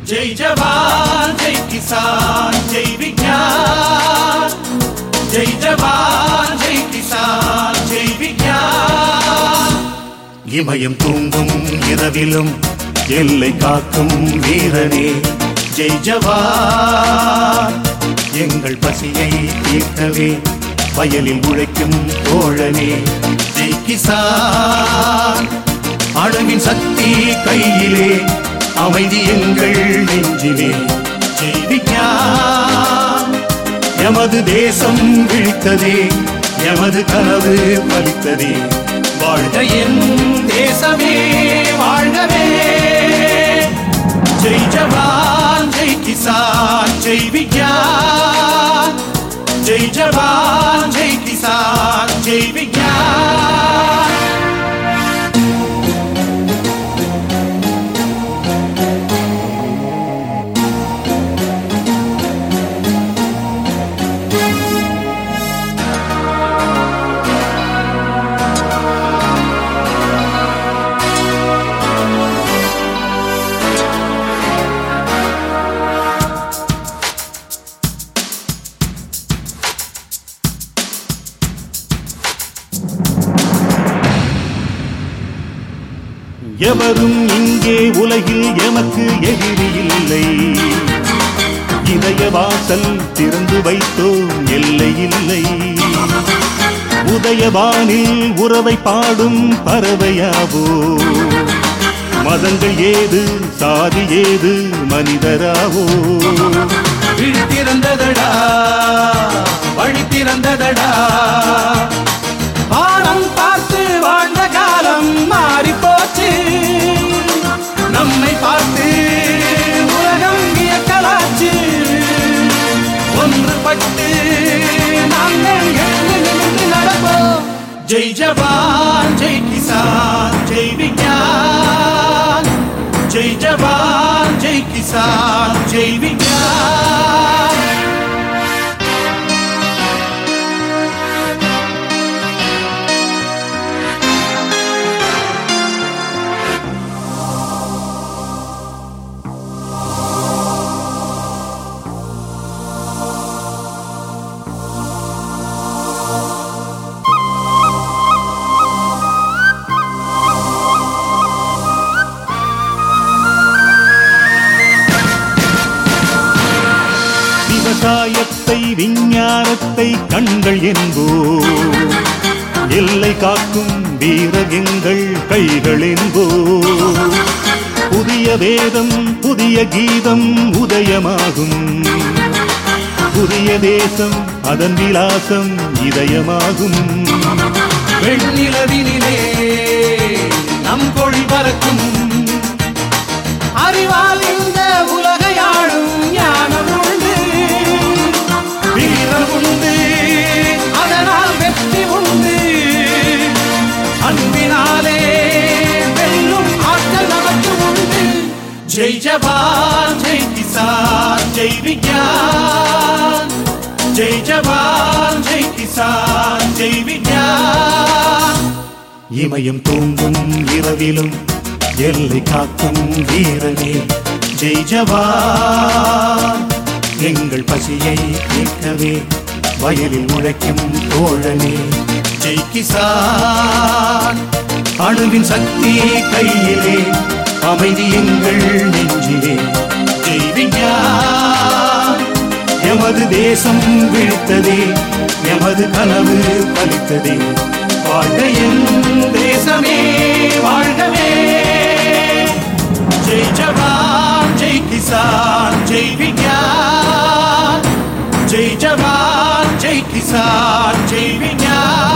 जय जवान जय किसान जय विज्ञान जय जवान जय किसान जय विज्ञान இமயம் தூங்கும் இரவிலும் எல்லை காக்கும் வீரனே ஜெய் ஜவான் எங்கள் பசியை தீர்க்கவே வயலில் உழைக்கும் தோழனே ஜெய் கிசான் அணுவின் சக்தி கையிலே அமைதி எங்கள் நெஞ்சிலே ஜெய் விஞ்ஞான் எமது தேசம் விழித்ததே எமது கனவு பலித்ததே வாழ்க என் தேசமே வாழ்கவே ஜெய் ஜவான் ஜெய் கிசான் ஜெய் விஞ்ஞான் ஜெய் ஜவான் ஜெய் கிசான் ஜெய் விஞ்ஞான் எவரும் இங்கே உலகில் எமக்கு எதிரி இல்லை இதய வாசல் திறந்து வைத்தோம் எல்லை இல்லை உதயவானில் உறவை பாடும் பறவையாவோ மதங்கள் ஏது சாதி ஏது மனிதராவோ விழி திறந்ததடா வழி திறந்ததடா வானம் பார்த்து வாழ்ந்த காலம் மாறி போச்சு நம்மை பார்த்து உலகம் வியக்கலாச்சு ஒன்றுபட்டு நாங்கள் எழுந்து நிமிர்ந்து நடப்போம் ஜெய் ஜவான் ஜெய் கிசான் ஜெய் விஞ்ஞான் ஜெய் ஜவான் ஜெய் கிசான் ஜெய் விஞ்ஞான் விவசாயத்தை விஞ்ஞானத்தை கண்கள் என்போ எல்லை காக்கும் வீரகங்கள் கைகள் என்போ புதிய வேதம் புதிய கீதம் உதயமாகும் புதிய தேசம் அதன் விலாசம் இதயமாகும் வெண்ணிலவினிலே நம் கொழி பறக்கும் அறிவால் இந்த உலகையாளும் ஞானம் உண்டு வீரம் உண்டு அதனால் வெற்றி உண்டு அன்பினாலே வெல்லும் ஆற்றல் நமக்கு உண்டு ஜெய் ஜவான் ஜெய் கிசான் ஜெய் விஞ்ஞான் ஜெய் ஜவான் ஜெய் கிசான் ஜெய் விஞ்ஞான் இமயம் தூங்கும் இரவிலும் எல்லை காக்கும் வீரனே ஜெய் ஜவான் எங்கள் பசியை தீர்க்கவே வயலில் உழைக்கும் தோழனே ஜெய் கிசான் அணுவின் சக்தி கையிலே அமைதி எங்கள் நெஞ்சிலே ஜெய் விஞ்ஞான் எமது தேசம் விழித்ததே எமது கனவு பலித்ததே வாழ்க என் தேசமே வாழ்கவே ஜெய் ஜவான் ஜெய் கிசான் ஜெய் விஞ்ஞான் ஜெய் ஜவான் ஜெய் கிசான் ஜெய் விஞ்ஞான்